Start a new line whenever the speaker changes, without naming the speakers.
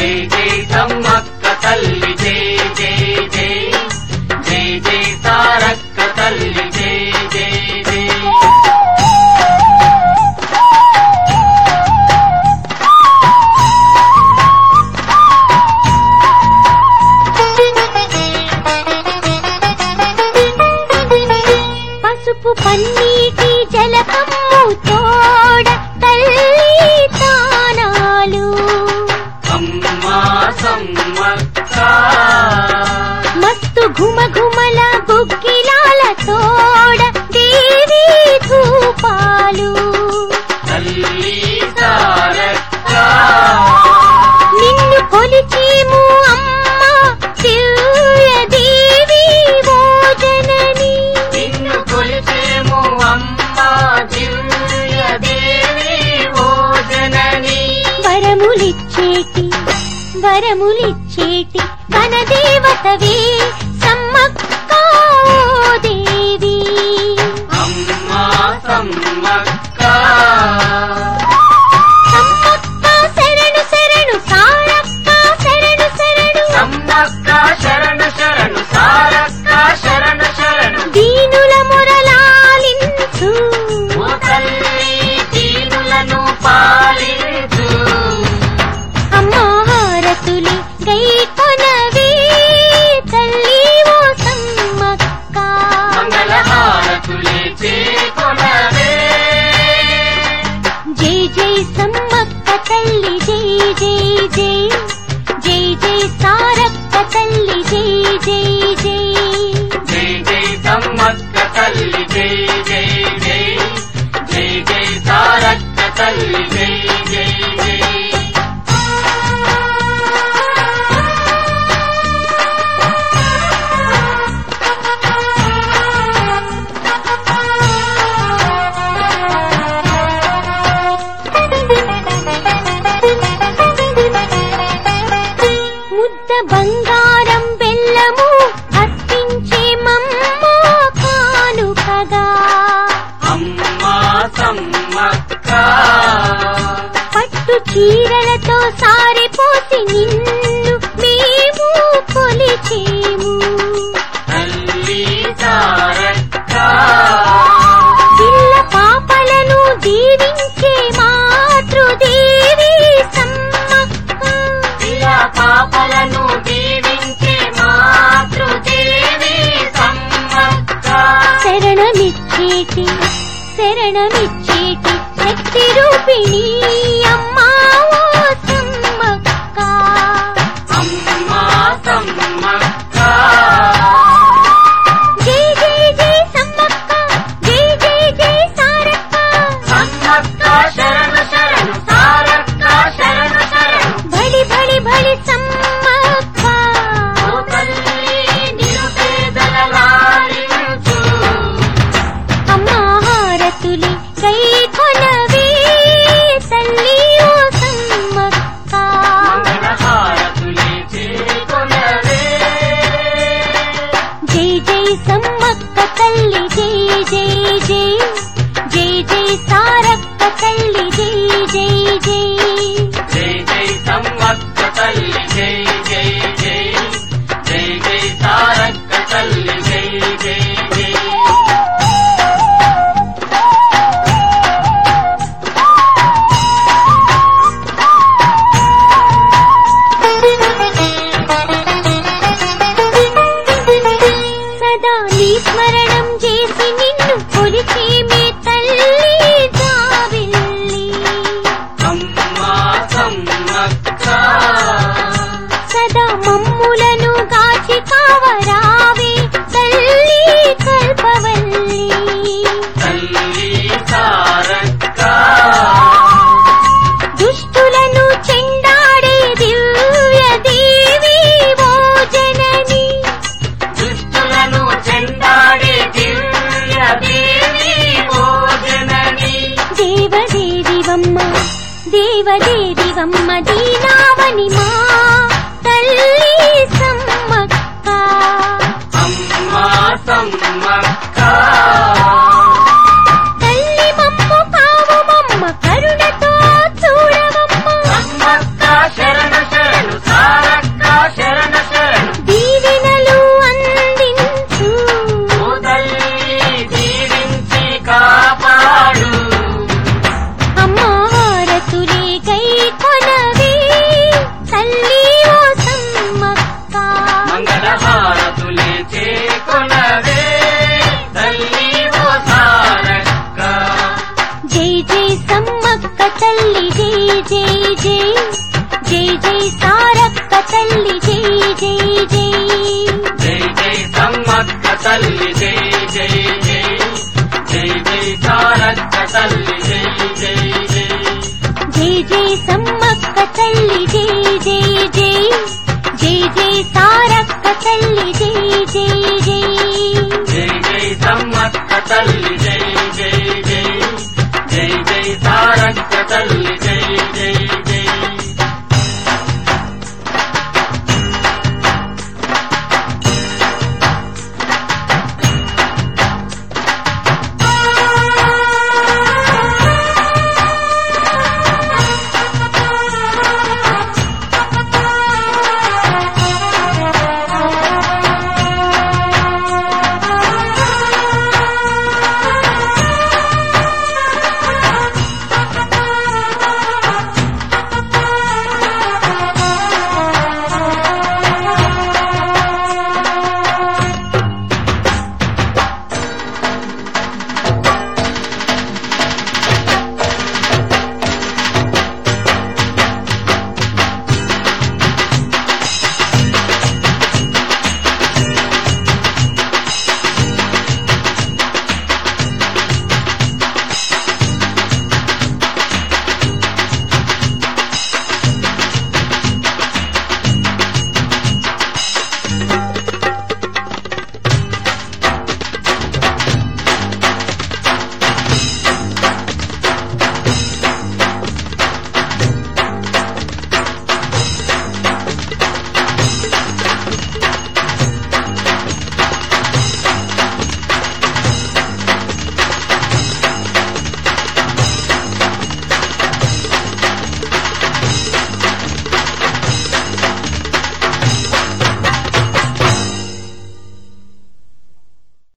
జై జై సమ్మక్క తల్లి జై జై జై జై జై సారక్క తల్లి జై జై జై
పసుపు పన్నీటి జలకమ్ము తోడ తల్లి తానాలు
అమ్మా సమ్మక్క
మస్తు ఘుమ ఘుమల బుక్కిలాల తోడ దేవి ధూపాలు
తల్లి సారక్క
నిన్ను కొలిచేము అమ్మ దివ్య దేవి భోజనని
నిన్ను కొలిచేము అమ్మా దివ్య దేవి భోజనని
వరములిచ్చేటి వరములిచ్చేటి మన దేవతవే సమ్మక్క ఓ దేవి
అమ్మా సమ్మక్క
సమ్మక్క శరణు శరణు సారక్క శరణు శరణు
సమ్మక్క శరణు శరణు సారక్క శరణు శరణు
దీనుల మురళాలించు
ఓ తల్లి దీనులను పాలించు
అమ్మా హారతులి గై కొనవే తల్లి ఓ సమ్మక్క
మంగళహారతులే చేకొనవే
జై జై సమ్మక్క తల్లి జై జై జై జై జై సారక్క తల్లి జై జై జై
జై జై సమ్మక్క తల్లి జై జై జై జై జై సారక్క తల్లి జై జై జై
ముద్ద బంగారం బెల్లము అర్పించే మమ్మ కానుకగా
అమ్మా సమ్మక్క
పట్టు చీరలతో సారిపోసి నిన్ను మేము కొలిచేము
తల్లి సారక్క
పిల్ల పాపలను దీవించే మాతృదేవి సమ్మక్క
ఇలా పాపలను దీవించే మాతృదేవి సమ్మక్క
శరణమిచ్చేటి శరణమిచ్చేటి శక్తి రూపిణి అమ్మా ఓ సమ్మక్క
అమ్మా సమ్మక్క
జై జై జై సమ్మక్క జై జై జై సారక్క
సమ్మక్క శరణు శరణు సారక్క శరణు శరణు
బడి బడి బడి సమ్మక్క
ఓ తల్లి నిరుపేదల లాలించు
అమ్మా హారతులి కై కొనవే తల్లి ఓ సమ్మక్క
మంగళహారతులే చేకొనవే
జై జై సమ్మక్క తల్లి జై జై జై జై జై సారక్క తల్లి జై జై జై
జై జై సమ్మక్క తల్లి జై జై జై జై జై సారక్క తల్లి జై జై జై
సదా నీ స్మరణం చేసి నిన్ను కొలిచేమే తల్లి జాబిల్లి
అమ్మా సమ్మక్క
సదా మమ్ములను కాచి కావరావే తల్లి కల్పవల్లి
తల్లి సారక్క
దుష్టులను చెండాడే దివ్య దేవి ఓ జనని
దుష్టులను చెండాడే దివ్య దేవి భోజనని
దేవదేవివమ్మ దేవదేవివమ్మ దీనావని మా తల్లి సమ్మక్క
అమ్మా సమ్మక్క
తల్లి మమ్ము కావు మమ్మ కరుణతో చూడవమ్మ
సమ్మక్క శరణు శరణు
జై సారక్క తల్లి జై జై జై
జై జై సమ్మక్క తల్లి జై జై జై జై జై సారక్క తల్లి జై జై జై
జై జై సమ్మక్క తల్లి జై జై